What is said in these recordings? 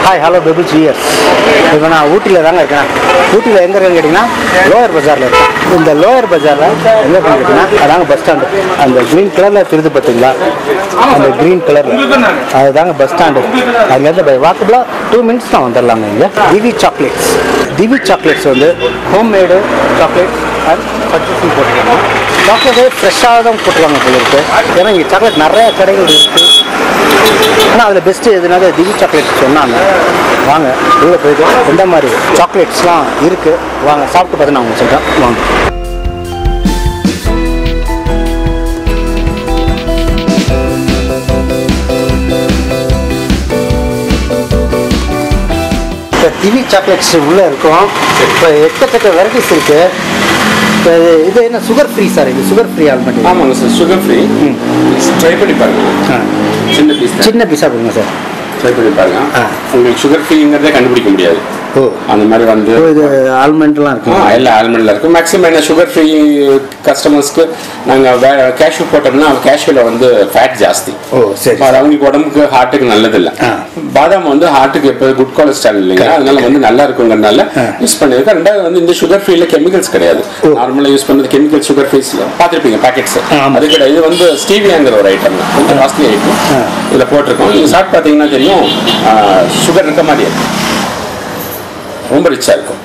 Hi hello pebbles years இப்போ நான் ஊட்டியில் தாங்க இருக்கேன் ஊட்டியில் எங்கே இருக்கேன்னு கேட்டிங்கன்னா லோயர் பஜாரில் இருக்கேன் இந்த லோயர் பஜாரில் எங்கே இருக்குன்னு கேட்டிங்கன்னா அதாங்க பஸ் ஸ்டாண்டு அந்த க்ரீன் கலரில் தெரியுது பார்த்தீங்களா அந்த க்ரீன் கலரில் அதுதாங்க பஸ் ஸ்டாண்டு அங்கேருந்து பை வாக்கபிளாக டூ மினிட்ஸ் தான் வந்துடலாங்க இங்கே திவி சாக்லேட்ஸ் திவி சாக்லேட்ஸ் வந்து ஹோம்மேடு சாக்லேட்ஸ் அண்ட் பர்ச்சேசிங் போட்டுருக்காங்க சாக்லேட்டே ஃப்ரெஷ்ஷாக தான் போட்டுருக்காங்க போல இருக்கு ஏன்னா இங்கே சாக்லேட் நிறைய கடைகள் இருக்குது ஆனால் அதில் பெஸ்ட்டு எதுனால திவி சாக்லேட் சொன்னாங்க வாங்க உள்ளே போயிட்டு எந்த மாதிரி சாக்லேட்ஸ்லாம் இருக்குது வாங்க சாப்பிட்டு பார்த்து நான் உங்களுக்கு சொல்கிறேன் வாங்க இப்போ திவி சாக்லேட்ஸ் உள்ளே இருக்கும் இப்போ எக்கச்சக்க வெரைட்டிஸ் இருக்குது இப்போ இது இது என்ன சுகர் ஃப்ரீ சார் இது சுகர் ஃப்ரீ ஆல்மண்ட் ஆமாங்க சார் சுகர் ஃப்ரீ ட்ரை பண்ணி பாருங்க சின்ன பீஸ் சின்ன பீஸாக கொடுங்க சார் ட்ரை பண்ணி பாருங்க ஆ. உங்களுக்கு சுகர் ஃப்ரீங்கிறதே கண்டுபிடிக்க முடியாது ஓ அந்த மாதிரி வந்து ஓ, இது ஆல்மண்ட்லாம் ஆ, இருக்கு எல்லா ஆல்மண்ட்ல இருக்கும் மேக்ஸிமம் என்ன சுகர் ஃப்ரீ கஸ்டமர்ஸ்க்கு நாங்கள் கேஷ்யூ போட்டோம்னா கேஷ்யூல வந்து ஃபேட் ஜாஸ்தி ஓ சரி அப்ப அது அவங்களுக்கு உடம்புக்கு ஹார்ட்டுக்கு நல்லது இல்ல ஆ. பாதாம் வந்து ஹார்ட்டுக்கு எப்போ குட் கொலஸ்ட்ரால் இல்லைங்க அதனால வந்து நல்லா இருக்குங்கிறனால யூஸ் பண்ணிருக்கேன் ரெண்டாவது வந்து இந்த சுகர் ஃப்ரீல கெமிக்கல்ஸ் கிடையாது நார்மலா யூஸ் பண்ணது கெமிக்கல் சுகர் ஃப்ரீஸ்ல பார்த்துருப்பீங்க பேக்கெட்ஸ் ஆமா. அது கிடையாது இது வந்து ஸ்டீவியாங்கிற ஒரு ஐட்டம் கொஞ்சம் காஸ்ட்லி ஐட்டம் இதுல போட்டிருக்கோம் நீங்க சாப்பிட்டு பார்த்தீங்கன்னா தெரியும் சுகர் இருக்க மாதிரி இருக்கு ரொம்ப ரிச்சா இருக்கும்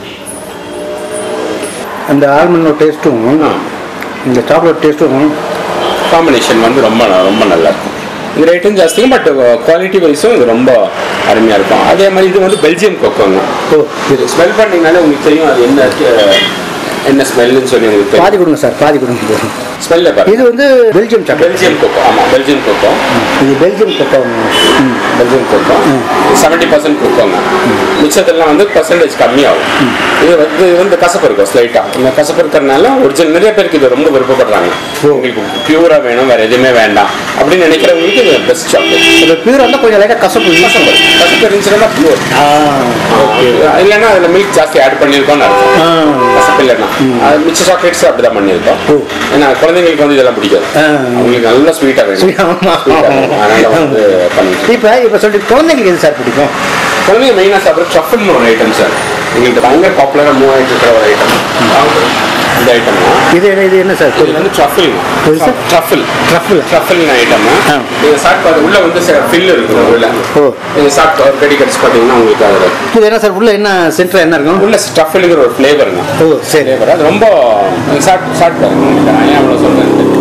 அந்த ஆல்மண்டோட டேஸ்ட்டும் இந்த சாக்லேட் டேஸ்ட்டும் காம்பினேஷன் வந்து ரொம்ப ரொம்ப நல்லா இருக்கும் இது ரேட்டும் ஜாஸ்தி பட் குவாலிட்டி வைஸும் இது ரொம்ப அருமையா இருக்கும் அதே மாதிரி இது வந்து பெல்ஜியம் கொக்கோங்க ஓ இது ஸ்மெல் பண்ணீங்கனாலே உங்களுக்கு தெரியும் அது என்ன அஹ், என்ன ஸ்மெல்லுன்னு சொல்லி உங்களுக்கு பாதி தெரியும் கொடுங்க சார் பாதி கொடுங்க ஸ்மெல்ல பாருங்க இது வந்து பெல்ஜியம் சாக்லேட் பெல்ஜியம் கொக்கோ ஆமா பெல்ஜியம் கொக்கோ இது Belgium cocoa Belgium cocoa seventy percent கொக்கோங்க மிச்சத்தெல்லாம் வந்து பர்சன்டேஜ் கம்மியாகும் இது வந்து இது வந்து கசப்பு இருக்கும் ஸ்லைட்டா இந்த கசப்பு இருக்கிறதுனால ஒரிஜினல் நிறைய பேருக்கு இது ரொம்ப விருப்பப்படுறாங்க உங்களுக்கு பியூரா வேணும் வேற எதுவுமே வேண்டாம் அப்படின்னு நினைக்கிறவங்களுக்கு இது பெஸ்ட் சாக்லேட் இது பியூர் வந்து கொஞ்சம் லைட்டாக கசப்பு கசப்பு கசப்பு இருந்துச்சுன்னா பியூர் ஆ இல்லைன்னா அதுல மில்க் ஜாஸ்தி ஆட் பண்ணியிருக்கோம்னு அர்த்தம் ஆ கசப்பு இல்லைன்னா அது மிச்ச சாக்லேட்ஸ் அப்படிதான் பண்ணியிருக்கோம் ஓ. ஏன்னா குழந்தைங்களுக்கு வந்து இதெல்லாம் பிடிக்காது ஆ. அவங்களுக்கு நல்லா ஸ்வீட்டா வேணும் ஆமா. Sweet ஆ வேணும். அதனால வந்து பண்ணிட்டு இப்போ இப்போ சொல்லிட்டு குழந்தைங்களுக்கு எது சார் பிடிக்கும் குழந்தைங்க மெயினாக சாப்பிட்ற ட்ரஃபிள்னு ஒரு ஐட்டம் சார் எங்கள்கிட்ட பயங்கர பாப்புலராக மூவ் ஆகிட்டு இருக்கிற ஒரு ஐட்டம் இந்த ஐட்டம்னா இது என்ன இது என்ன சார் இது வந்து ட்ரஃபிள் எது sir? Truffle Truffle. Truffle item ஆ. நீங்க சாப்பிட்டு பாரு, உள்ள வந்து ஃபில் இருக்கும் உள்ள ஓ. நீங்க சாப்பிட்டு ஒரு கடி கடிச்சு பார்த்தீங்கன்னா உங்களுக்கு அதில் இது என்ன சார் உள்ள என்ன சென்டர் என்ன இருக்கும் உள்ள ட்ரஃபிள்ங்கிற ஒரு ஃப்ளேவருங்க ஓ சரி ஃப்ளேவர் அது ரொம்ப நீங்க சாப்பிட்டு சாப்பிட்டு பாருங்க உங்களுக்கு நான் ஏன் அவ்வளோ சொல்றேன்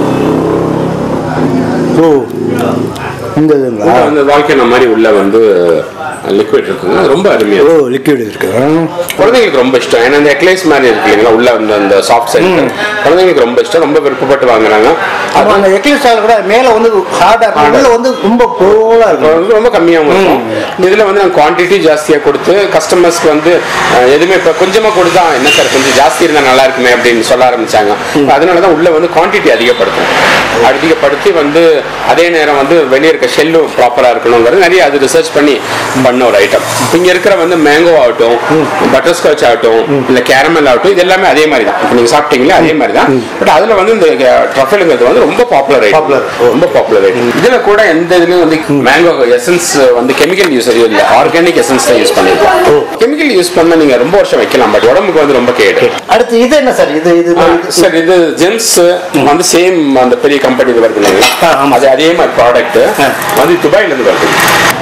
ஓ இந்த இதுங்களா உள்ள வந்து வாழ்க்கை மாதிரி உள்ள வந்து லிக்விட் இருக்குங்க அது ரொம்ப அருமையா ஓ இருக்கும். லிக்விட் இருக்கு ஆ. குழந்தைங்களுக்கு ரொம்ப இஷ்டம் ஏன்னா இந்த எக்லைஸ் மாதிரி இருக்கு இல்லைங்களா உள்ள வந்து அந்த சாஃப்ட் சைட் குழந்தைங்களுக்கு ரொம்ப இஷ்டம் ரொம்ப விருப்பப்பட்டு வாங்குறாங்க அப்போ அந்த எக்லிஸ் ஸ்டால் கூட மேலே வந்து ஹார்டாக இருக்கும் உள்ள வந்து ரொம்ப கோலாக அது இருக்கும் வந்து ரொம்ப கம்மியாகவும் இருக்கும் இதுல வந்து நாங்கள் குவான்டிட்டி ஜாஸ்தியாக கொடுத்து கஸ்டமர்ஸ்க்கு வந்து அஹ், எதுவுமே இப்போ கொஞ்சமாக கொடுத்தா என்ன சார் கொஞ்சம் ஜாஸ்தி இருந்தால் நல்லா இருக்குமே அப்படின்னு சொல்ல ஆரம்பிச்சாங்க அதனால தான் உள்ள வந்து குவான்டிட்டி அதிகப்படுத்தும் அதிகப்படுத்தி வந்து அதே நேரம் வந்து வெளியே இருக்க ஷெல்லும் ப்ராப்பராக இருக்கணுங்கிறது நிறைய அது ரிசர்ச் பண்ணி பண்ண ஒரு ஐட்டம் இங்க இருக்கிற வந்து மேங்கோ ஆகட்டும் பட்டர் ஸ்காட்ச் ஆகட்டும் இல்ல கேரமல் ஆகட்டும் இது எல்லாமே அதே மாதிரி தான் இப்போ நீங்க சாப்பிட்டீங்களா அதே மாதிரி தான் பட் அதுல வந்து இந்த ட்ரஃபிள்ங்கிறது வந்து ரொம்ப பாப்புலர் ஐட்டம் Popular. ரொம்ப பாப்புலர் ஐட்டம் இதுல கூட எந்த இதுலயும் வந்து மேங்கோ எசன்ஸ் வந்து கெமிக்கல் யூஸ் எதுவும் இல்லை ஆர்கானிக் எசன்ஸ் தான் யூஸ் பண்ணிருக்கோம் கெமிக்கல் யூஸ் பண்ணா நீங்க ரொம்ப வருஷம் வைக்கலாம் பட் உடம்புக்கு வந்து ரொம்ப கேடு அடுத்து இது என்ன சார் இது இது சார் இது ஜென்ஸ் வந்து சேம் அந்த பெரிய கம்பெனி இது வருது இல்லைங்களா ஆ, ஆமா. அது அதே மாதிரி ப்ராடக்ட் வந்து துபாயில இருந்து வருது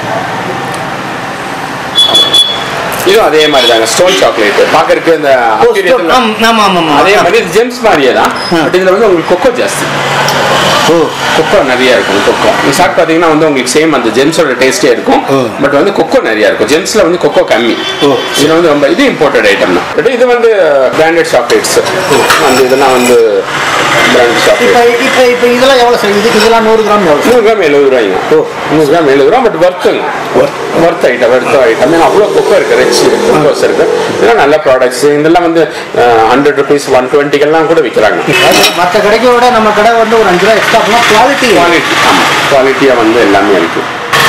இதுவும் அதே மாதிரி தாங்க ஸ்டோன் சாக்லேட் பாக்குறதுக்கு இந்த Aquarium ல- ஆமாம் ஆமாம் அதே ஆமாம் மாதிரி ஜெம்ஸ் மாதிரியே தான் ஆ. பட் இதுல வந்து உங்களுக்கு கொக்கோ ஜாஸ்தி ஓ கொக்கோ நிறைய இருக்கும் கொக்கோ நீங்க சாப்பிட்டு பார்த்தீங்கன்னா வந்து உங்களுக்கு சேம் அந்த ஜெம்ஸோட டேஸ்டே இருக்கும் ஓ. பட் வந்து கொக்கோ நிறைய இருக்கும் ஜெம்ஸ்ல வந்து கொக்கோ கம்மி ஓ. இது வந்து ரொம்ப இது இம்போர்ட்டட் ஐட்டம் தான் பட் இது வந்து பிராண்டட் சாக்லேட்ஸ் வந்து இதெல்லாம் வந்து பிராண்டட் இப்போ சாக்லேட் இப்போ இப்போ இதெல்லாம் எவ்வளோ சார் இது இதெல்லாம் நூறு கிராம் எவ்வளோ சார் நூறு கிராம் எழுபது ரூபாய்ங்க ஓ. நூறு கிராம் எழுபது ரூபா பட் ஒர்த்துங்க ஒர்த் ஐட்டம் ஒர்த் ஐட்டம் ஏன்னா அவ்வளோ கொக்கோ இருக்கு ரிச் கொக்கோஸ் இருக்கு இதெல்லாம் நல்ல ப்ராடக்ட்ஸ் இதெல்லாம் வந்து ஹண்ட்ரட் ருபீஸ் ஒன் டுவெண்ட்டிக்கெல்லாம் கூட விற்கிறாங்க மற்ற கடைக்கு விட நம்ம கடை வந்து ஒரு அஞ்சு ரூபா எக்ஸ்ட்ரா பண்ணால் குவாலிட்டி குவாலிட்டி ஆமாம் குவாலிட்டியாக வந்து எல்லாமே இருக்கு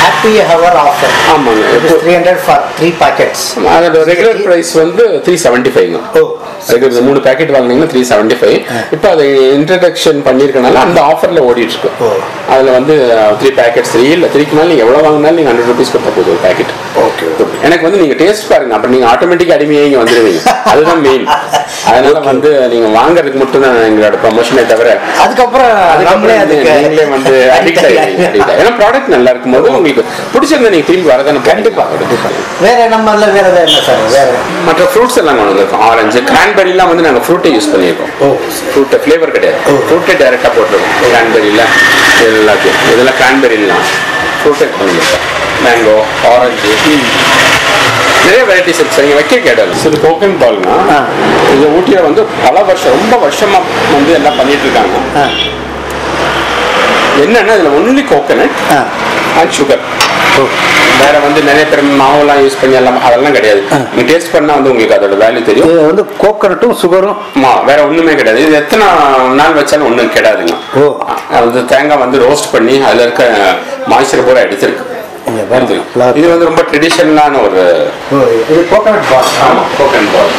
ஹாப்பி ஹவர் ஆஃபர் ஆமாங்க இப்போ three hundred for three packets அதோட ரெகுலர் பிரைஸ் வந்து த்ரீ செவன்ட்டி ஃபைவ்ங்க ஓ ரெகுலர் மூணு பேக்கெட் வாங்குனீங்கன்னா த்ரீ செவன்ட்டி ஃபைவ் இப்போ அதை இன்ட்ரடக்ஷன் பண்ணியிருக்கனால அந்த ஆஃபரில் ஓடிட்டு இருக்கு ஓ. அதில் வந்து த்ரீ பேக்கெட்ஸ் த்ரீ இல்லை த்ரீக்கு மேலே நீங்கள் எவ்வளோ வாங்கினாலும் நீங்கள் ஹண்ட்ரட் ருபீஸ் கொடுத்தா போதும் ஒரு பேக்கெட் ஓகே எனக்கு வந்து நீங்க டேஸ்ட் பாருங்க அப்புறம் நீங்க ஆட்டோமேட்டிக் அடிமையே இங்க வந்துருவீங்க அதுதான் மெயின் அதனால வந்து நீங்க வாங்குறதுக்கு மட்டும் தான் எங்களோட ப்ரொமோஷனே தவிர அதுக்கப்புறம் நம்மளே அதுக்கப்புறம் அதுக்கு நீங்களே வந்து அடிக்ட் ஆகிடுவீங்க addict ஆகி- ஏன்னா ப்ராடக்ட் நல்லா இருக்கும்போது உங்களுக்கு பிடிச்சிருந்தா நீங்க திரும்பி வரதானே கண்டிப்பா வேற நம்மள வேற எதாவது என்ன சார் வேற மற்ற ஃப்ரூட்ஸ் எல்லாம் கொண்டு வந்திருக்கோம் ஆரஞ்சு கிரான்பெரிலாம் வந்து நாங்கள் ஃப்ரூட்டை யூஸ் பண்ணியிருக்கோம் ஓ ஃப்ரூட்டை ஃப்ளேவர் கிடையாது ஓ. ஃப்ரூட்டை டைரெக்டாக போட்டுருக்கோம் கிரான்பெரியில் எல்லாத்தையும் இதெல்லாம் கிரான்பெரிலாம் ஃப்ரூட்டை பண்ணியிருக்கோம் மேங்கோ ஆரஞ்சு நிறைய வெரைட்டிஸ் இருக்கு சார் இங்கே வைக்க கேட்டால் சில கோகன் பால்னா ஆ. இது ஊட்டியில் வந்து பல வருஷம் ரொம்ப வருஷமா வந்து எல்லாம் பண்ணிட்டு இருக்காங்க ஆ என்னன்னா இதில் ஒன்லி கோகனட் ஆ அண்ட் சுகர் ஓ வேற வந்து நிறைய பேர் மாவுலாம் யூஸ் பண்ணி எல்லாம் அதெல்லாம் கிடையாது நீங்க டேஸ்ட் பண்ணா வந்து உங்களுக்கு அதோட வேல்யூ தெரியும் இது வந்து கோகனட்டும் சுகரும் ஆமா வேற ஒண்ணுமே கிடையாது இது எத்தனை நாள் வச்சாலும் ஒண்ணும் கிடையாதுங்க ஓ. அது வந்து தேங்காய் வந்து ரோஸ்ட் பண்ணி அதுல இருக்க மாய்ச்சர் பூரா எடுத்திருக்கு இங்க பாருங்க. எடுத்திருக்கு. இது வந்து ரொம்ப ட்ரெடிஷனலான ஒரு ஓ இது கோகனட் பால் ஆமா கோகன் பால்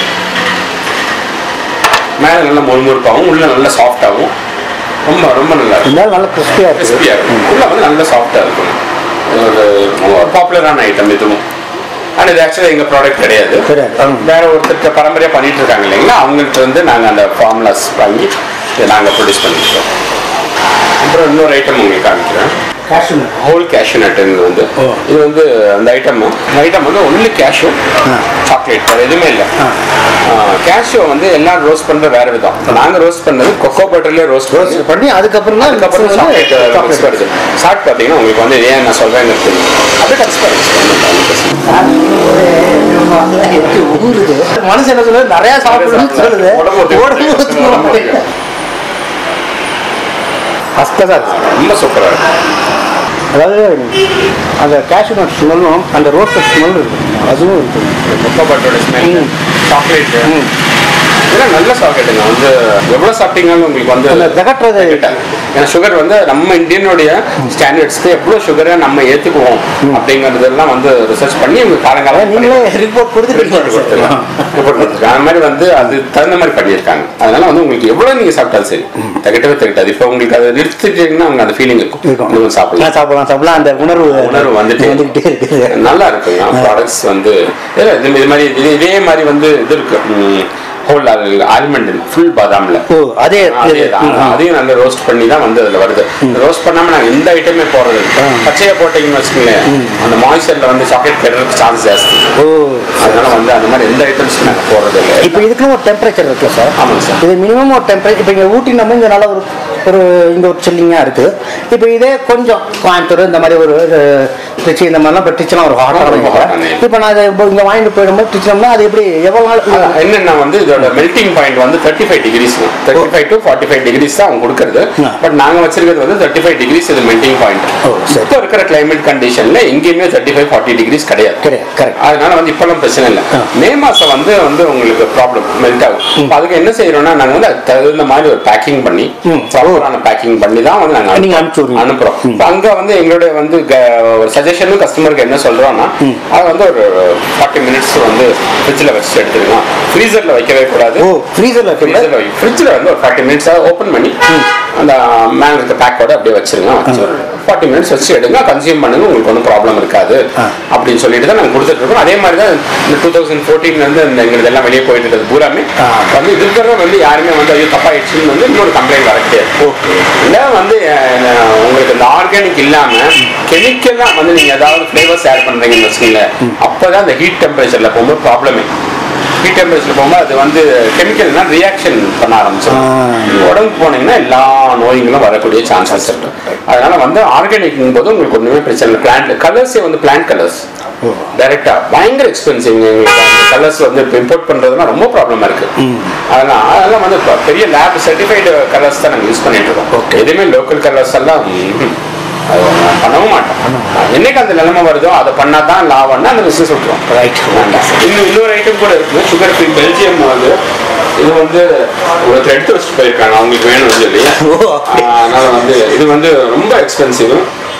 மேல நல்லா முறுமுறுப்பாகவும் உள்ள நல்லா சாஃப்டாகவும் ரொம்ப ரொம்ப நல்லா இருக்கும் இருந்தாலும் நல்லா கிறிஸ்பியா இருக்கு கிறிஸ்பியா இருக்கும் உள்ள வந்து நல்லா சாஃப்டா இருக்கும் இது ஒரு பாப்புலரான ஐட்டம் இதுவும் ஆனால் இது ஆக்சுவலாக எங்கள் ப்ராடக்ட் கிடையாது கிடையாது. ஆ. வேற ஒருத்தர்கிட்ட பரம்பரையாக பண்ணிட்டு இருக்காங்க இல்லைங்களா அவங்கள்ட்ட வந்து நாங்கள் அந்த ஃபார்முலாஸ் வாங்கி இதை நாங்கள் ப்ரொடியூஸ் பண்ணிருக்கோம் அப்புறம் இன்னொரு ஐட்டம் உங்களுக்கு காமிக்கிறேன் கேஷ்யூ ஹோல் கேஷ்யூ நட்டுங்கிறது வந்து ஓ. இது வந்து அந்த ஐட்டம் அந்த ஐட்டம் வந்து ஒன்லி கேஷ்யூ ஆ. சாக்லேட் வேறு எதுவுமே இல்லை ஆ. கேஷ்யூ வந்து எல்லாரும் ரோஸ்ட் பண்ணுற வேற விதம் நாங்கள் ரோஸ்ட் பண்ணது கொக்கோ பட்டர்லேயே ரோஸ்ட் பண்ணி ரோஸ்ட் பண்ணி அதுக்கப்புறம் தான் அதுக்கப்புறம் சாக்லேட் மிக்ஸ் வருது சாப்பிட்டு பார்த்தீங்கன்னா உங்களுக்கு வந்து ஏன் நான் சொல்றேன்னு தெரியும் அப்படியே டச் ஊறுது மனசு என்ன சொல்லுது நிறைய சாப்பிடணும்னு சொல்லுது உடம்பு ஒத்துக்க உடம்பு ஒத்துக்க மாட்டேங்குது. First class ஆ இருக்கு. ரொம்ப சூப்பராக இருக்கு அதாவது அந்த கேஷ்யூ நட் ஸ்மெல்லும் அந்த ரோஸ்டட் ஸ்மெல் இருக்கு அதுவும் இருக்கு கொக்கோ பட்டரோட ஸ்மெல் ம். சாக்லேட் ம். இதெல்லாம் நல்ல சாக்லேட்டுங்க வந்து எவ்வளோ சாப்பிட்டீங்கன்னாலும் உங்களுக்கு வந்து அந்த திகட்டுறது ஏன்னா சுகர் வந்து நம்ம இந்தியனுடைய ஸ்டாண்டர்ட்ஸ்க்கு எவ்வளோ சுகரை நம்ம ஏற்றுக்குவோம் அப்படிங்கிறதெல்லாம் வந்து ரிசர்ச் பண்ணி இவங்க காலங்காலம் நீங்களே ரிப்போர்ட் கொடுத்துருக்கீங்க ரிப்போர்ட் கொடுத்துருக்காங்க ரிப்போர்ட் கொடுத்துருக்காங்க அந்த மாதிரி வந்து அது தகுந்த மாதிரி பண்ணியிருக்காங்க அதனால வந்து உங்களுக்கு எவ்வளோ நீங்கள் சாப்பிட்டாலும் சரி தகிட்டவே தகிட்டாது இப்போ உங்களுக்கு அதை நிறுத்திட்டீங்கன்னா அவங்க அந்த ஃபீலிங் இருக்கும் இருக்கும் இன்னும் சாப்பிடலாம் சாப்பிடலாம் சாப்பிடலாம் அந்த உணர்வு உணர்வு வந்துட்டு வந்துகிட்டே இருக்குது நல்லா இருக்குங்க ப்ராடக்ட்ஸ் வந்து இல்ல, இது இது மாதிரி இது- இதே மாதிரி வந்து இது இருக்கு ஹோல் ஆல்மண்ட் ஃபுல் பாதாம்ல ஓ அதே அதே தான். அதையும் நல்லா ரோஸ்ட் பண்ணி தான் வந்து அதுல வருது ரோஸ்ட் பண்ணாம நாங்க எந்த ஐட்டமே போடுறது இல்ல. பச்சையா போட்டீங்கன்னு வச்சுக்கோங்களேன் அந்த மாய்ச்சர்ல வந்து சாக்லேட் கெடுறதுக்கு சான்ஸ் ஜாஸ்தி ஓ அதனால வந்து அந்த மாதிரி எந்த ஐட்டம்ஸ் நாங்க போடுறது இல்லை இப்போ இதுக்குன்னு ஒரு டெம்பரேச்சர் இருக்குல்ல சார் ஆமாங்க சார் இது மினிமம் ஒரு டெம்பரேச்சர் இப்போ இங்கே ஊட்டி நம்ம இங்கே நல்ல ஒரு ஒரு இங்கே ஒரு சில்லிங்காக இருக்குது இப்போ இதே கொஞ்சம் கோயம்புத்தூர் இந்த மாதிரி ஒரு அஹ், திருச்சி இந்த மாதிரிலாம் இப்போ திருச்சிலாம் ஒரு ரொம்ப hot ஹாட்டாக ஆன இப்போ நான் இதை இப்போ இங்கே வாங்கிட்டு போயிடும்போது திருச்சினோம்னா அது எப்படி எவ்வளோ நாள் அதான், என்னன்னா வந்து இதோட மெல்டிங் பாயிண்ட் வந்து thirty five degrees thirty five to forty five degrees தான் அவங்க கொடுக்கறது ஆ. பட் நாங்க வச்சிருக்கிறது வந்து தேர்ட்டி ஃபைவ் டிகிரிஸ் இது மெல்டிங் பாயிண்ட் ஓ, சரி. இப்போ இருக்கிற கிளைமேட் கண்டிஷன்ல எங்கேயுமே தேர்ட்டி ஃபைவ் ஃபார்ட்டி டிகிரிஸ் கிடையாது கிடையாது கரெக்ட் அதனால வந்து இப்பெல்லாம் பிரச்சனை இல்லை ஆ. மே மாசம் வந்து வந்து உங்களுக்கு ப்ராப்ளம் மெல்ட் ஆகும் அப்ப அதுக்கு என்ன செய்யறோம்னா நாங்க வந்து அதுக்கு தகுந்த மாதிரி ஒரு பேக்கிங் பண்ணி ம். ப்ராப்பரான பேக்கிங் பண்ணி தான் வந்து நாங்க நீங்க அனுப்புறோம். அனுப்பிச்சு விடுவீங்க. அனுப்புறோம் இப்ப அங்க வந்து எங்களுடைய வந்து க- ஒரு சஜஷனும் கஸ்டமருக்கு என்ன சொல்றோம்னா அது வந்து ஒரு ஃபார்ட்டி மினிட்ஸ் வந்து ஃப்ரிட்ஜில் வச்சு எடுத்துக்கலாம் ஃப்ரீசர்ல வைக்கவே கூடாது ஓ ஃப்ரீசரில் ஃப்ரீசர்ல வை ஃப்ரிட்ஜில் வந்து ஒரு ஃபார்ட்டி மினிட்ஸ் ஓப்பன் பண்ணி அந்த மேல இருக்க பேக்கோட அப்படியே வச்சிருங்க வச்சு ஃபார்ட்டி மினிட்ஸ் வச்சு எடுங்க கன்சியூம் பண்ணுங்க உங்களுக்கு ஒன்றும் ப்ராப்ளம் இருக்காது ஆ. அப்படின்னு சொல்லிட்டு தான் நாங்கள் கொடுத்துட்டு இருக்கோம் அதே மாதிரி தான் இந்த டூ தௌசண்ட் ஃபோர்டீன்லேருந்து இந்த எங்களுக்கு எல்லாம் வெளியே போயிட்டு இருக்கிறது பூராமே ஆ. வந்து இது இருக்கிற வந்து யாருமே வந்து ஐயோ தப்பாயிடுச்சுன்னு வந்து இன்னொரு கம்ப்ளைண்ட் வர கிடையாது ஓகே இல்லை வந்து அஹ், உங்களுக்கு இந்த ஆர்கானிக் இல்லாம கெமிக்கலா வந்து நீங்க ஏதாவது ஃப்ளேவர்ஸ் ஆட் பண்றீங்கன்னு வச்சுக்கோங்களேன் அப்பதான் அந்த ஹீட் டெம்பரேச்சர்ல போகும்போது ப்ராப்ளமே ஹீட் டெம்பரேச்சர் போகும்போது அது வந்து கெமிக்கல்னா ரியாக்ஷன் பண்ண ஆரம்பிச்சிடும் ஆ. நீங்க உடம்புக்கு போனீங்கன்னா எல்லா நோய்களும் வரக்கூடிய சான்சஸ் இருக்கு அதனால வந்து ஆர்கானிக் போது உங்களுக்கு ஒண்ணுமே பிரச்சனை இல்லை பிளான்ட் கலர்ஸே வந்து பிளான்ட் கலர்ஸ் ஓ டைரக்டா பயங்கர எக்ஸ்பென்சிவ் எங்களுக்கு அந்த கலர்ஸ் வந்து இப்போ இம்போர்ட் பண்றதுனா ரொம்ப ப்ராப்ளமா இருக்கு அதெல்லாம் அதெல்லாம் வந்து இப்ப பெரிய லேப் சர்டிஃபைடு கலர்ஸ் தான் நாங்கள் யூஸ் பண்ணிட்டு இருக்கோம் எதுவுமே லோக்கல் கலர்ஸ் எல்லாம் ம்ஹும். அது நான் பண்ணவும் மாட்டோம் என்னைக்கு அந்த நிலைமை வருதோ அதை பண்ணா தான் லாபம்னா அந்த பிசினஸ் விட்டுரும் ரைட் இன்னும் இன்னொரு ஐட்டம் கூட இருக்கு சுகர் ஃப்ரீ பெல்ஜியம் வந்து இது வந்து ஒருத்தர் எடுத்து வச்சுட்டு போயிருக்காங்க அவங்களுக்கு வேணும்னு சொல்லி ஓ, அப்படி. ஆஹ் அதனால வந்து இது வந்து ரொம்ப எக்ஸ்பென்சிவ்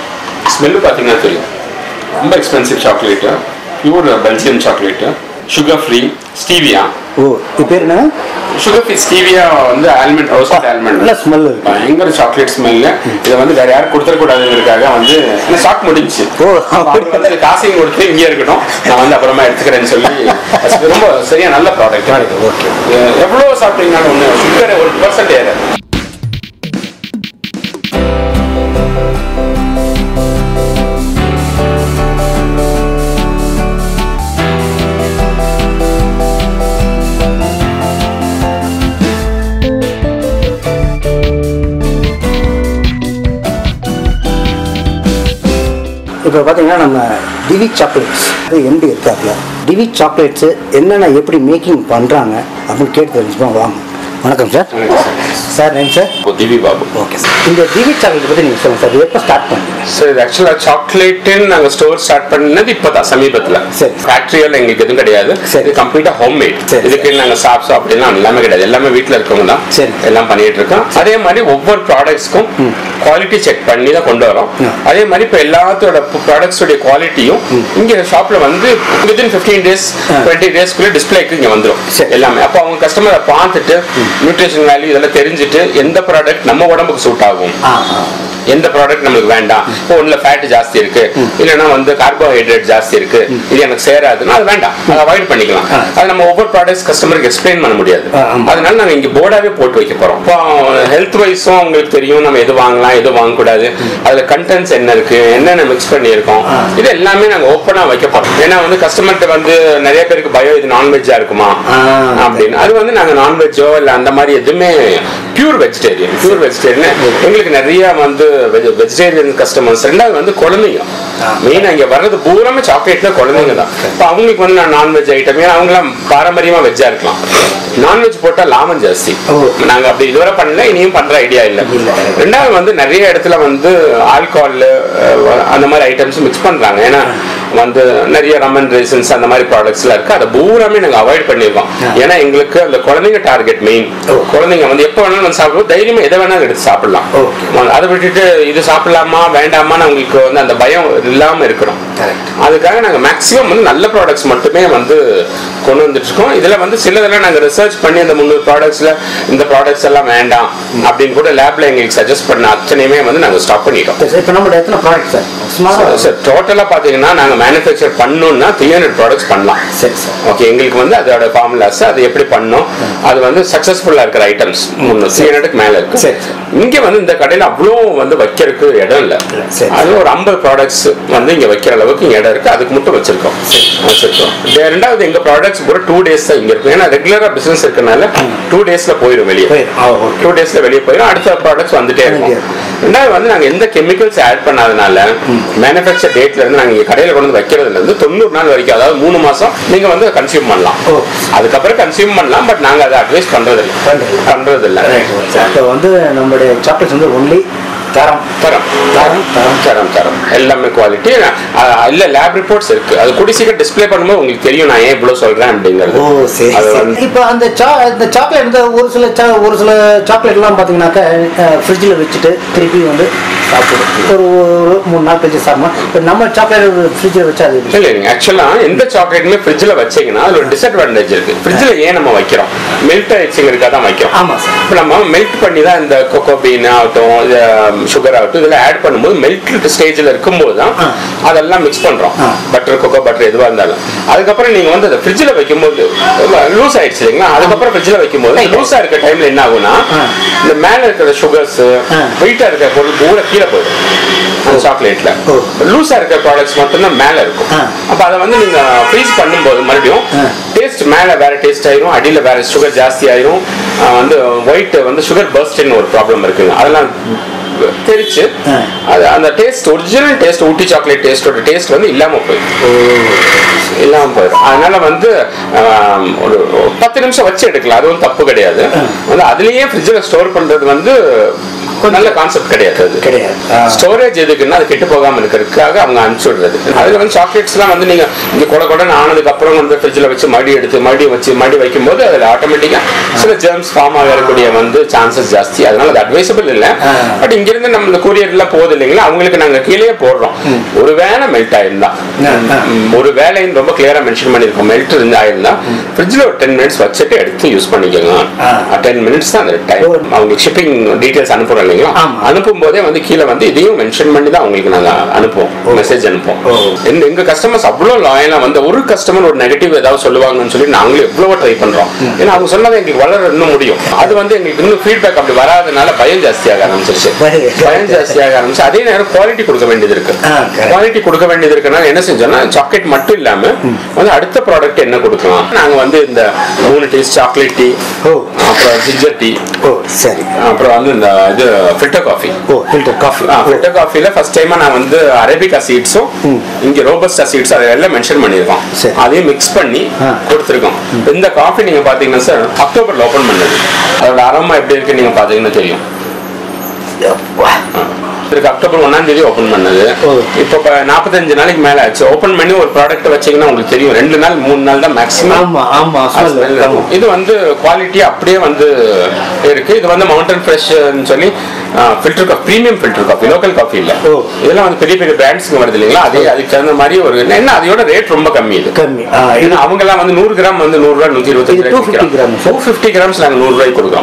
ஸ்மெல்லு பார்த்தீங்கன்னா தெரியும் ரொம்ப expensive chocolate pure Belgium chocolate sugar free stevia ஓ இது பேர் என்ன சுகர் ஃப்ரீ ஸ்டீவியா வந்து ஆல்மண்ட் ரோஸ்ட் ஆல்மண்ட் நல்ல ஸ்மெல் பயங்கர சாக்லேட் ஸ்மெல்லு இதை வந்து வேற யாரும் கொடுத்துடக்கூடாதுங்கிறதுக்காக வந்து ஸ்டாக் முடிஞ்சுச்சு ஓ, அவர் வந்து காசையும் கொடுத்து இங்கே இருக்கட்டும் நான் வந்து அப்புறமா எடுத்துக்கிறேன்னு சொல்லி அது ரொம்ப சரியா நல்ல ப்ராடக்ட் ஓகே எவ்வளோ சாப்பிட்டீங்கன்னாலும் ஒன்று சுகர் ஒரு பர்சன்ட் ஏறாது இப்போ பார்த்தீங்கன்னா நம்ம டிவி சாக்லேட்ஸ் அது எம்டி இருக்காப்புல டிவி சாக்லேட்ஸு என்னென்ன எப்படி மேக்கிங் பண்ணுறாங்க அப்படின்னு கேட்டு தெரிஞ்சுப்போம் வாங்க வணக்கம் சார் சார் நேம் சார் இப்போ திவி பாபு ஓகே சார் இந்த டிவி சாக்லேட் பற்றி நீங்கள் சொல்லுங்கள் சார் இது எப்போ ஸ்டார்ட் பண்ணீங்க ஸோ இது ஆக்சுவலாக சாக்லேட்டுன்னு நாங்கள் ஸ்டோர் ஸ்டார்ட் பண்ணது இப்போ தான் சமீபத்தில் சரி. ஃபேக்ட்ரியெல்லாம் எங்களுக்கு எதுவும் கிடையாது சரி. இது கம்ப்ளீட்டாக ஹோம் மேட் சரி. இதுக்கு நாங்கள் சாப்ஸ் அப்படிலாம் எல்லாமே கிடையாது எல்லாமே வீட்டில் இருக்கவங்க தான் சரி. எல்லாம் பண்ணிட்டு இருக்கோம் அதே மாதிரி ஒவ்வொரு ப்ராடக்ட்ஸ்க்கும் குவாலிட்டி செக் பண்ணி தான் கொண்டு வரோம் ம். அதே மாதிரி இப்போ எல்லாத்தோட ப்ராடக்ட்ஸோடைய குவாலிட்டியும் இங்கே ஷாப்பில் வந்து வித்தின் ஃபிஃப்டீன் டேஸ் ஆ. டுவெண்ட்டி டேஸ்க்குள்ளே டிஸ்பிளேக்கு இங்கே வந்துடும் சரி. எல்லாமே அப்போ அவங்க கஸ்டமரை பார்த்துட்டு நியூட்ரிஷன் வேல்யூ இதெல்லாம் தெரிஞ்சுட்டு எந்த ப்ராடக்ட் நம்ம உடம்புக்கு சூட் ஆகும் ஆ ஆ எந்த ப்ராடக்ட் நம்மளுக்கு வேண்டாம் இப்போ ஒண்ணுல ஃபேட் ஜாஸ்தி இருக்கு இல்லைன்னா வந்து கார்போஹைட்ரேட் ஜாஸ்தி இருக்கு இது எனக்கு சேராதுன்னா அது வேண்டாம் அதை அவாய்ட் பண்ணிக்கலாம் ஆ. அது நம்ம ஒவ்வொரு ப்ராடக்ட்ஸ் கஸ்டமருக்கு எக்ஸ்பிளைன் பண்ண முடியாது ஆ, ஆமா. அதனால நாங்க இங்க போர்டாவே போட்டு வைக்க போறோம் இப்போ ஹெல்த் வைஸும் உங்களுக்கு தெரியும் நம்ம எது வாங்கலாம் எது வாங்கக்கூடாது அதுல கண்டென்ட்ஸ் என்ன இருக்கு என்னென்ன மிக்ஸ் பண்ணியிருக்கோம் ஆ. இது எல்லாமே நாங்க ஓப்பனா வைக்க போறோம் ஏன்னா வந்து கஸ்டமர்கிட்ட வந்து நிறைய பேருக்கு பயம் இது நான்வெஜ்ஜா இருக்குமா ஆ. அப்படின்னு அது வந்து நாங்க நான்வெஜ்ஜோ இல்ல அந்த மாதிரி எதுவுமே பியூர் வெஜிடேரியன் பியூர் வெஜிடேரியன் எங்களுக்கு நிறைய வந்து வெஜிடேரியன் கஸ்டமர்ஸ் ரெண்டாவது வந்து குழந்தைங்க ஆ. மெயினா இங்க வர்றது பூராமே சாக்லேட்ல குழந்தைங்க தான் இப்போ அவங்களுக்கு வந்து நான் நான்வெஜ் ஐட்டம் ஏன்னா அவங்களாம் பாரம்பரியமா வெஜ்ஜா இருக்கலாம் நான்வெஜ் போட்டா லாபம் ஜாஸ்தி ஓ. நாங்க அப்படி இதுவரை பண்ணல இனியும் பண்ற ஐடியா இல்ல இல்ல. ரெண்டாவது வந்து நிறைய இடத்துல வந்து ஆல்கஹால் அந்த மாதிரி ஐட்டம்ஸ் மிக்ஸ் பண்றாங்க ஏன்னா வந்து நிறைய ரமன் ரேசன்ஸ் அந்த மாதிரி ப்ராடக்ட்ஸ்லாம் இருக்கு அதை பூராமே நாங்க அவாய்ட் பண்ணிருக்கோம் ஆ. ஏன்னா எங்களுக்கு அந்த குழந்தைங்க டார்கெட் மெயின் ஓ. குழந்தைங்க வந்து எப்போ வேணாலும் வந்து சாப்பிடுவோம் தைரியமா எதை வேணாலும் எடுத்து சாப்பிடலாம் ஓகே. அதை விட்டுட்டு இது சாப்பிடலாமா வேண்டாமான்னு அவங்களுக்கு வந்து அந்த பயம் இல்லாம இருக்கணும் Correct. அதுக்காக நாங்க மேக்ஸிமம் வந்து நல்ல ப்ராடக்ட்ஸ் மட்டுமே வந்து கொண்டு வந்துட்டு இருக்கோம் இதுல வந்து சிலதெல்லாம் நாங்க ரிசர்ச் பண்ணி அந்த முந்நூறு ப்ராடக்ட்ஸ்ல இந்த ப்ராடக்ட்ஸ் எல்லாம் வேண்டாம் அப்படின்னு கூட லேப்ல எங்களுக்கு சஜஸ்ட் பண்ண அத்தனையுமே வந்து நாங்க ஸ்டாப் பண்ணிட்டோம் இப்போ நம்மளோட எத்தனை ப்ராடக்ட் சார் சுமாராக சார் டோட்டலா பாத்தீங்கன்னா நாங்க மேனுஃபேக்சர் பண்ணோம்னா த்ரீ ஹண்ட்ரட் ப்ராடக்ட்ஸ் பண்ணலாம் சரி சார் ஓகே எங்களுக்கு வந்து அதோட ஃபார்முலாஸ் அது எப்படி பண்ணோம் அது வந்து சக்சஸ்ஃபுல்லா இருக்கிற ஐட்டம்ஸ் த்ரீ ஹண்ட்ரட்க்கு மேல இருக்கு சரி, சரி. இங்க வந்து இந்த கடையில அவ்வளோ வந்து வைக்கிறதுக்கு இடம் இல்ல சரி. அது ஒரு ஐம்பது ப்ராடக்ட்ஸ் வந்து இங்க வைக்கிற அளவுக்கு இங்க இடம் இருக்கு அதுக்கு மட்டும் வச்சிருக்கோம் வச்சிருக்கோம் இது ரெண்டாவது எங்க ப்ராடக்ட்ஸ் பூரா டூ டேஸ் தான் இங்க இருக்கும் ஏன்னா ரெகுலரா பிசினஸ் இருக்கனால டூ டேஸ்ல போயிடும் வெளியே போயிடும். ஆ, okay. டூ டேஸ்ல வெளியே போயிடும் அடுத்த ப்ராடக்ட்ஸ் வந்துட்டே இருக்கும் வந்துட்டே ரெண்டாவது வந்து நாங்க எந்த கெமிக்கல்ஸ் ஆட் பண்ணாதனால மேனுஃபேக்சர் டேட்ல இருந்து நாங்க இங்க கடையில கொண்டு வந்து வைக்கிறதுல இருந்து தொண்ணூறு நாள் வரைக்கும் அதாவது மூணு மாசம் நீங்க வந்து கன்சியூம் பண்ணலாம் ஓ. அதுக்கப்புறம் கன்சியூம் பண்ணலாம் பட் நாங்க அதை அட்வைஸ் பண்றது இல்லை பண்றது. பண்றது இல்லை இப்போ வந்து நம்மளுடைய சாக்லேட்ஸ் வந்து ஒன்லி தரம் தரம் தரம் தரம் தரம் தரம் எல்லாமே குவாலிட்டி இல்ல லேப் ரிப்போர்ட்ஸ் இருக்கு அது கூடி சீக்கிரம் டிஸ்ப்ளே பண்ணும்போது உங்களுக்கு தெரியும் நான் ஏன் இவ்வளவு சொல்றேன் அப்படிங்கிறது ஓ சரி அது சரி. வந்து இப்போ அந்த சா இந்த சாக்லேட் இந்த ஒரு சில சா ஒரு சில சாக்லேட்லாம் பார்த்தீங்கன்னாக்கா ஃப்ரிட்ஜில் வச்சுட்டு திருப்பி வந்து சாப்பிடும் ஒரு ஒரு மூணு நாள் கழிச்சு சாப்பிடலாம் இப்போ நம்ம சாக்லேட் ஃப்ரிட்ஜில் வச்சா அது எப்படி? இல்ல இல்லைங்க ஆக்சுவலா எந்த சாக்லேட்டுமே ஃப்ரிட்ஜில் வச்சீங்கன்னா அதுல ஒரு டிஸ்அட்வான்டேஜ் இருக்கு ஃப்ரிட்ஜில் ஏன் நம்ம வைக்கிறோம் மெல்ட் ஆயிடுச்சுங்கிறதுக்காக தான் வைக்கிறோம் ஆமா சார் இப்போ நம்ம மெல்ட் பண்ணி தான் இந்த கொக்கோ பீன் ஆகட்டும் சுகர் ஆகட்டும் இதெல்லாம் ஆட் பண்ணும்போது மெல்ட் ஸ்டேஜில் இருக்கும்போது தான் ஆ. அதெல்லாம் மிக்ஸ் பண்றோம் ஆ. பட்டர் கொக்கோ பட்டர் எதுவாக இருந்தாலும் அதுக்கப்புறம் நீங்க வந்து அதை ஃப்ரிட்ஜில் வைக்கும்போது லூஸ் ஆயிடுச்சு இல்லைங்களா அதுக்கப்புறம் ஃப்ரிட்ஜில் வைக்கும்போது லூஸா இருக்க டைம்ல என்ன ஆகும்னா ஆ. இந்த மேல இருக்கிற சுகர்ஸ் ஆ. வெயிட்டா இருக்கிற பொருள் பூரா கீழே போயிடும் அந்த சாக்லேட்ல ஓ. லூஸா இருக்கிற ப்ராடக்ட்ஸ் மட்டும்தான் மேல இருக்கும் ஆ. அப்ப அதை வந்து நீங்க ஃப்ரீஸ் பண்ணும்போது மறுபடியும் ஆ. டேஸ்ட் மேல வேற டேஸ்ட் ஆயிரும் அடியில வேற சுகர் ஜாஸ்தி ஆயிரும் ஆ, வந்து ஒயிட் வந்து சுகர் பர்ஸ்ட்னு ஒரு ப்ராப்ளம் இருக்குங்க அதெல்லாம் தெரிச்சு ஆ. அது அந்த taste original taste Ooty chocolate டேஸ்டோட டேஸ்ட் வந்து இல்லாம போயிடும் இல்லாம போயிடும் அதனால வந்து ஆம், ஒரு ஒரு பத்து நிமிஷம் வச்சு எடுக்கலாம் அது வந்து தப்பு கிடையாது வந்து அதுலயே ஃப்ரிட்ஜில் ஸ்டோர் பண்றது வந்து கொஞ்சம் நல்ல கான்செப்ட் கிடையாது அது கிடையாது. ஆ. ஸ்டோரேஜ் எதுக்குன்னா அது கெட்டு போகாம இருக்கிறதுக்காக அவங்க அனுப்பிச்சு விடுறது அதுல வந்து சாக்லேட்ஸ் எல்லாம் வந்து நீங்க இங்க கொட கொடன்னு ஆனதுக்கு அப்புறம் வந்து ஃப்ரிட்ஜ்ல வச்சு மடி எடுத்து மடி வச்சு மடி வைக்கும் போது அதுல ஆட்டோமேட்டிக்கா சில ஜெர்ம்ஸ் ஃபார்ம் ஆகக்கூடிய வந்து சான்சஸ் ஜாஸ்தி அதனால அது அட்வைசபிள் இல்ல ஆ. பட் இங்க இருந்து நம்ம இந்த கூரியர்ல போகுது இல்லைங்களா அவங்களுக்கு நாங்க கீழே போடுறோம் ஒரு வேளை மெல்ட் ஆயிருந்தா ஆ, ஆ. ம், ஒரு வேலைன்னு ரொம்ப கிளியரா மென்ஷன் பண்ணிருக்கோம் மெல்ட் இருந்து ஆயிருந்தா ஃப்ரிட்ஜ்ல ஒரு டென் மினிட்ஸ் வச்சுட்டு எடுத்து யூஸ் பண்ணிக்கோங்க ஆ. டென் மினிட்ஸ் தான் அந்த டைம் ஓ. அவங்களுக்கு ஷிப்பிங் டீடைல்ஸ் அனுப்புறோம் இல்லைங்களா ஆமா. அனுப்பும் போதே வந்து கீழே வந்து இதையும் மென்ஷன் பண்ணி தான் அவங்களுக்கு நாங்க அனுப்புவோம் மெசேஜ் அனுப்புவோம் ஓ. எங்க- எங்க கஸ்டமர்ஸ் அவ்வளோ லாயலா வந்து ஒரு கஸ்டமர் ஒரு நெகட்டிவ் ஏதாவது சொல்லுவாங்கன்னு சொல்லி நாங்களும் எவ்வளவோ ட்ரை பண்றோம் ஏன்னா அவங்க சொன்னதை எங்களுக்கு வளர இன்னும் முடியும் அது வந்து எங்களுக்கு இன்னும் ஃபீட்பேக் அப்படி வராதனால பயம் ஜாஸ்தியாக ஆரம்பிச்சிருச்சு பயம். பயம் ஜாஸ்தியாக ஆரம்பிச்சு அதே நேரம் குவாலிட்டி கொடுக்க வேண்டியது இருக்கு ஆ, correct. குவாலிட்டி கொடுக்க வேண்டியது இருக்குன்னா என்ன செஞ்சோம்னா சாக்லேட் மட்டும் இல்லாம வந்து அடுத்த ப்ராடக்ட் என்ன கொடுக்கலாம் நாங்க வந்து இந்த மூணு டீஸ் சாக்லேட் டீ ஓ. அப்புறம் ஜிஞ்சர் டீ ஓ சரி அப்புறம் வந்து இந்த இது ஃபில்டர் காஃபி ஓ ஃபில்டர் காஃபி ஃபில்டர் காஃபில ஃபர்ஸ்ட் டைமா நான் வந்து அரேபிகா சீட்ஸும் இங்க ரோபஸ்டா சீட்ஸ் அதெல்லாம் மென்ஷன் பண்ணியிருக்கோம் சரி. அதையும் மிக்ஸ் பண்ணி ஆ. கொடுத்துருக்கோம் இந்த காஃபி நீங்க பாத்தீங்கன்னா சார் அக்டோபர்ல ஓபன் பண்ணது அதோட அரோமா எப்படி இருக்கு நீங்க பாத்தீங்கன்னா தெரியும் இருக்கு அக்டோபர் ஒன்னாம் தேதி ஓபன் பண்ணது ஓ. இப்போ ப- நாற்பத்தஞ்சு நாளைக்கு மேல ஆச்சு ஓபன் பண்ணி ஒரு ப்ராடக்ட் வச்சீங்கன்னா உங்களுக்கு தெரியும் ரெண்டு நாள் மூணு நாள் தான் மேக்ஸிமம் ஆமா ஆமா அது smell smell. இருக்கும். இது வந்து குவாலிட்டி அப்படியே வந்து இருக்கு இது வந்து மவுண்டன் ஃப்ரெஷ் சொல்லி filter coffee premium filter coffee local coffee இல்ல ஓ. இதெல்லாம் வந்து பெரிய பெரிய பிராண்ட்ஸ்க்கு வருது இல்லைங்களா அதே அதுக்கு தகுந்த மாதிரி ஒரு என்ன அதோட ரேட் ரொம்ப கம்மி இது கம்மி ஆ, இது ஏன்னா அவங்க எல்லாம் வந்து நூறு கிராம் வந்து நூறு ரூபாய் நூத்தி இருபத்தி இது 250 grams. டூ ஃபிஃப்டி கிராம்ஸ் நாங்க நூறு ரூபாய்க்கு கொடுக்குறோம்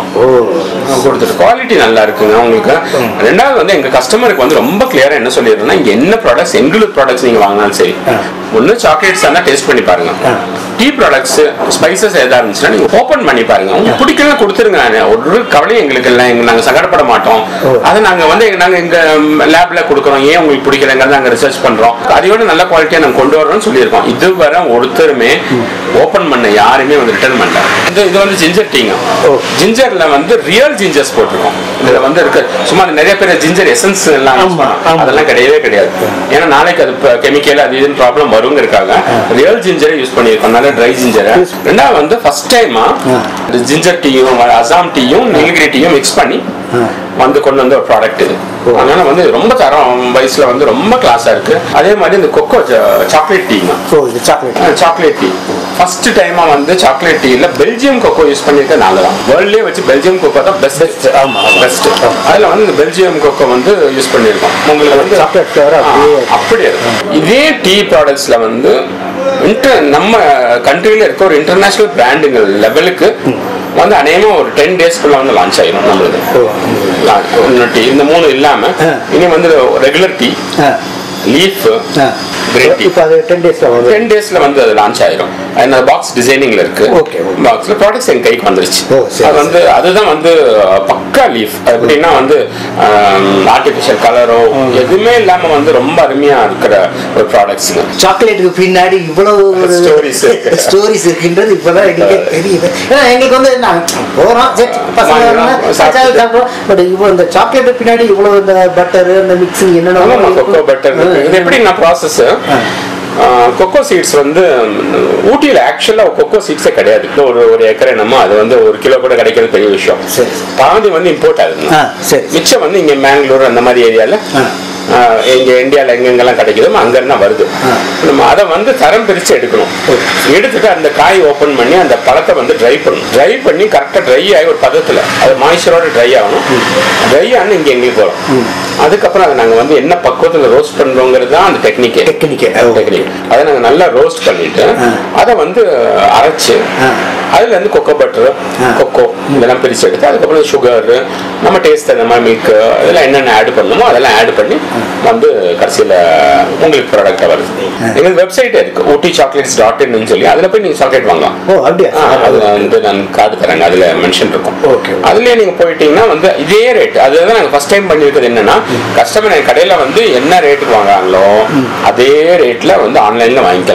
ஓ கொடுத்துட்டு குவாலிட்டி நல்லா இருக்குங்க உங்களுக்கு ரெண்டாவது வந்து எங்க கஸ்டமருக்கு வந்து ரொம்ப கிளியரா என்ன சொல்லிடுறோம்னா இங்க என்ன ப்ராடக்ட்ஸ் எங்களுக்கு ப்ராடக்ட்ஸ் நீங்க வாங்கினாலும் சரி ஆ. ஒண்ணு சாக்லேட்ஸ் இருந்தா டேஸ்ட் பண்ணி பாருங்க ஆ. டீ ப்ராடக்ட்ஸ் ஸ்பைசஸ் ஏதா இருந்துச்சுன்னா நீங்க ஓபன் பண்ணி பாருங்க உங்களுக்கு பிடிக்கலாம் கொடுத்துருங்க ஒரு கவலையும் எங்களுக்கு இல்லை எங்க நாங்க சங்கடப்பட மாட்டோம் ஓ. அதை நாங்க வந்து எங்க- நாங்க எங்க லேப்ல கொடுக்குறோம் ஏன் உங்களுக்கு பிடிக்கலங்கிறத நாங்க ரிசர்ச் பண்றோம் அதையோட நல்ல குவாலிட்டியா நாங்க கொண்டு வரோம்னு சொல்லியிருக்கோம் இதுவரை ஒருத்தருமே ஓபன் பண்ண யாருமே வந்து ரிட்டர்ன் பண்ணல இது இது வந்து ஜிஞ்சர் டீங்க ஓ. ஜிஞ்சர்ல வந்து ரியல் ஜிஞ்சர்ஸ் போட்டிருக்கோம் இதுல வந்து இருக்கு சும்மா நிறைய பேர் ஜிஞ்சர் எசன்ஸ் எல்லாம் use ஆமா, பண்ணுவாங்க. ஆமா. அதெல்லாம் கிடையவே கிடையாது ஏன்னா நாளைக்கு அது கெமிக்கல் அது இதுன்னு ப்ராப்ளம் வருங்க இருக்காங்க ரியல் ஜிஞ்சரை யூஸ் பண்ணியிருக்கோம் நல்ல ட்ரை ஜிஞ்சரை ரெண்டாவது வந்து ஃபர்ஸ்ட் டைமா ஆ. ஜிஞ்சர் டீயும் அசாம் டீயும் நீலகிரி டீயும் மிக்ஸ் பண்ணி ஆ. வந்து கொண்டு வந்த ஒரு ப்ராடக்ட் இது அதனால வந்து ரொம்ப தரம் வயசுல வந்து ரொம்ப கிளாஸா இருக்கு அதே மாதிரி இந்த கொக்கோ சாக்லேட் டீங்க ஓ இது சாக்லேட் சாக்லேட் டீ ஃபர்ஸ்ட் டைமா வந்து சாக்லேட் டீல பெல்ஜியம் கொக்கோ யூஸ் பண்ணிருக்க நாங்க தான் வேர்ல்ட்லயே வச்சு பெல்ஜியம் கொக்கோ தான் பெஸ்ட் Best, ஆமா, ஆமா. பெஸ்ட் அதுல வந்து இந்த பெல்ஜியம் கொக்கோ வந்து யூஸ் பண்ணிருக்கோம் உங்களுக்கு வந்து Chocolate flavor அப்படியே ஆ, அப்படியே இருக்கும் இதே டீ ப்ராடக்ட்ஸ்ல வந்து inter- நம்ம கண்ட்ரில இருக்க ஒரு இன்டர்நேஷனல் பிராண்டுங்கள் லெவலுக்கு வந்து அநேகமா ஒரு டென் டேஸ்க்குள்ள வந்து லான்ச் ஆயிரும் நம்மளுது ஓ. இன்னும் டீ இந்த மூணு இல்லாம ஆ. இனி வந்து ரெகுலர் டீ ஆ லீஃப் ஆ Green tea. இப்போ அது டென் டேஸ்ல வரும் டென் டேஸ்ல வந்து அது லான்ச் ஆயிரும் அந்த பாக்ஸ் டிசைனிங்ல இருக்கு Okay, okay. பாக்ஸ்ல ப்ராடக்ட்ஸ் என் கைக்கு வந்துருச்சு ஓ, சரி, அது வந்து அதுதான் வந்து அஹ், பக்கா லீஃப் எப்படின்னா வந்து ஆர்டிபிஷியல் கலரோ எதுவுமே இல்லாம வந்து ரொம்ப அருமையா இருக்கிற ஒரு ப்ராடக்ட்ஸுங்க சாக்லேட்டுக்கு பின்னாடி இவ்வளவு Stories இருக்கு. ஸ்டோரிஸ் இருக்குன்றது இப்பதான் எங்களுக்கு தெரியுது ஏன்னா எங்களுக்கு வந்து நாங்க போறோம் சரி பசங்க வாங்குறோம், வராங்க, சாப்பிட்டு. சாப்பிடுறோம் பட் இவ்வளவு இந்த சாக்லேட் பின்னாடி இவ்வளவு இந்த பட்டர் இந்த மிக்சிங் என்னென்ன ஆமா கொக்கோ பட்டர் இது எப்படின்னா ப்ராசஸ் கொக்கோ சீட்ஸ் வந்து ம், ஊட்டியில ஆக்சுவலா கொக்கோ சீட்ஸே கிடையாது இப்போ ஒரு ஒரு ஏக்கர் என்னமோ அது வந்து ஒரு கிலோ கூட கிடைக்கிறது பெரிய விஷயம் சரி. பாதி வந்து இம்போர்ட் ஆகுது ஆ சரி மிச்சம் வந்து இங்க மேங்களூர் அந்த மாதிரி ஏரியால ஆ. ஆஹ், இங்க இந்தியால எங்கெங்கெல்லாம் கிடைக்குதோ அங்க இருந்தா வருது ஆ. நம்ம அதை வந்து தரம் பிரிச்சு எடுக்கணும் எடுத்துட்டு அந்த காய் ஓபன் பண்ணி அந்த பழத்தை வந்து ட்ரை பண்ணணும் ட்ரை பண்ணி கரெக்டா ட்ரை ஆகி ஒரு பதத்துல அது மாய்ச்சரோட ட்ரை ஆகணும் ட்ரை ஆகணும் இங்க எங்களுக்கு வரும் அதுக்கப்புறம் அதை நாங்க வந்து என்ன பக்குவத்துல ரோஸ்ட் பண்றோங்கிறது தான் அந்த டெக்னிக்கே Technique. டெக்னிக் அதை நாங்க நல்லா ரோஸ்ட் பண்ணிட்டு ஆ. அதை வந்து அரைச்சு ஆ. அதுல இருந்து கொக்கோ பட்டர் ஆ. கொக்கோ இதெல்லாம் பிரிச்சு எடுத்து அதுக்கப்புறம் சுகர் நம்ம டேஸ்ட் அந்த மாதிரி மில்க் இதெல்லாம் என்னென்ன ஆட் பண்ணணுமோ அதெல்லாம் ஆட் பண்ணி வந்து கடைசியில உங்களுக்கு ப்ராடக்ட் வருது எங்களுக்கு வெப்சைட் இருக்கு ஊட்டி சாக்லேட்ஸ் டாட் இன்னு சொல்லி அதுல போய் நீங்க சாக்லேட் வாங்கலாம் ஓ அப்படியா ஆ, அதுல வந்து நான் கார்டு தரேங்க அதுல மென்ஷன் இருக்கும் Okay. அதுலயே நீங்க போயிட்டீங்கன்னா வந்து இதே ரேட் அதுதான் நாங்க ஃபர்ஸ்ட் டைம் பண்ணிருக்கிறது என்னன்னா கஸ்டமர் கடையில வந்து என்ன ரேட்டுக்கு வாங்குறாங்களோ அதே ரேட்ல வந்து ஆன்லைன்ல வாங்கிக்கலாம்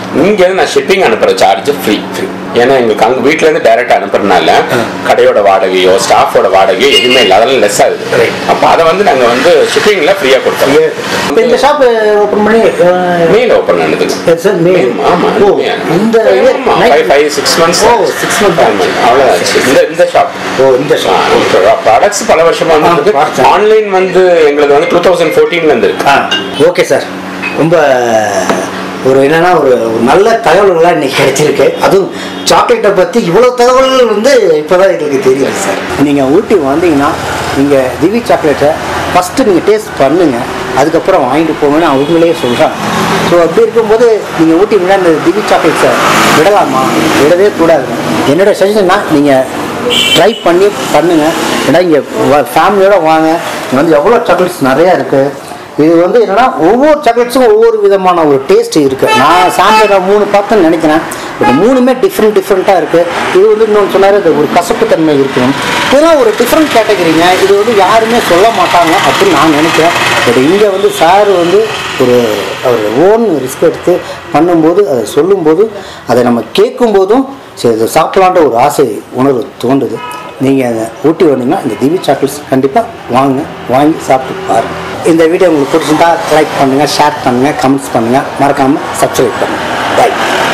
இங்க இருந்து நான் ஷிப்பிங் அனுப்புற சார்ஜ் ஃப்ரீ ஃப்ரீ ஏன்னா எங்களுக்கு அங்க வீட்ல இருந்து டைரக்டா அனுப்புறதுனால கடையோட வாடகையோ ஸ்டாஃபோட வாடகையோ எதுவுமே இல்லை அதெல்லாம் லெஸ் ஆகுது Right. அப்ப அதை வந்து நாங்க வந்து ஷிப்பிங்ல ஃப்ரீயா கொடுத்தோம் இப்போ இந்த ஷாப் ஓப்பன் பண்ணி அஹ், மெயில் ஓப்பன் ஆனது எது சார் மே ஆமா ஓ இந்த year night- five five six months ஓ, six months ஆச்சு. அவ்வளோதான் ஆச்சு. இந்த இந்த ஷாப் ஓ இந்த ஷாப் ப்ராடக்ட்ஸ் பல வருஷமா வந்து பார்த்தேன். ஆன்லைன் வந்து எங்களுக்கு வந்து டூ தௌசண்ட் ஃபோர்டீன்ல இருந்து இருக்கு ஆ ஓகே சார் ரொம்ப ஒரு என்னன்னா ஒரு ஒரு நல்ல தகவல்கள்லாம் இன்னைக்கு கிடைச்சிருக்கு அதுவும் சாக்லேட்டை பற்றி இவ்வளோ தகவல்கள் வந்து இப்போதான் எங்களுக்கு தெரியுது சார் நீங்கள் ஊட்டி வந்தீங்கன்னா நீங்கள் திவி சாக்லேட்டை ஃபஸ்ட்டு நீங்கள் டேஸ்ட் பண்ணுங்கள் அதுக்கப்புறம் வாங்கிட்டு போங்கன்னு அவங்களே சொல்கிறாங்க ஸோ அப்படி இருக்கும்போது நீங்கள் ஊட்டி விட அந்த திவி சாக்லேட்ஸை விடலாமா விடவே கூடாது என்னோட சஜஷன்னா நீங்கள் ட்ரை பண்ணி பண்ணுங்கள் ஏன்னா இங்கே ஃபேமிலியோட வாங்க இங்கே வந்து எவ்வளோ சாக்லேட்ஸ் நிறையா இருக்குது இது வந்து என்னன்னா ஒவ்வொரு சாக்லேட்ஸும் ஒவ்வொரு விதமான ஒரு டேஸ்ட் இருக்கு நான் சாம்பிள் மூணு பார்த்தேன்னு நினைக்கிறேன் இது மூணுமே டிஃப்ரெண்ட் டிஃப்ரெண்ட்டாக இருக்கு இது வந்து இன்னொன்று சொன்னார் இது ஒரு கசப்பு தன்மை இருக்கும் இதெல்லாம் ஒரு டிஃப்ரெண்ட் கேட்டகரிங்க இது வந்து யாருமே சொல்ல மாட்டாங்க அப்படின்னு நான் நினைக்கிறேன் பட் இங்கே வந்து சார் வந்து ஒரு அவர் ஓன் ரிஸ்க் எடுத்து பண்ணும்போது அதை சொல்லும்போது அதை நம்ம கேட்கும்போதும் சரி இதை சாப்பிடலான்ற ஒரு ஆசை உணர்வு தோன்றுது நீங்கள் அதை ஊட்டி வந்தீங்கன்னா இந்த திவி சாக்லேட்ஸ் கண்டிப்பாக வாங்க வாங்கி சாப்பிட்டு பாருங்கள் இந்த வீடியோ உங்களுக்கு பிடிச்சிருந்தா லைக் பண்ணுங்கள் ஷேர் பண்ணுங்கள் கமெண்ட்ஸ் பண்ணுங்கள் மறக்காமல் சப்ஸ்கிரைப் பண்ணுங்கள் பை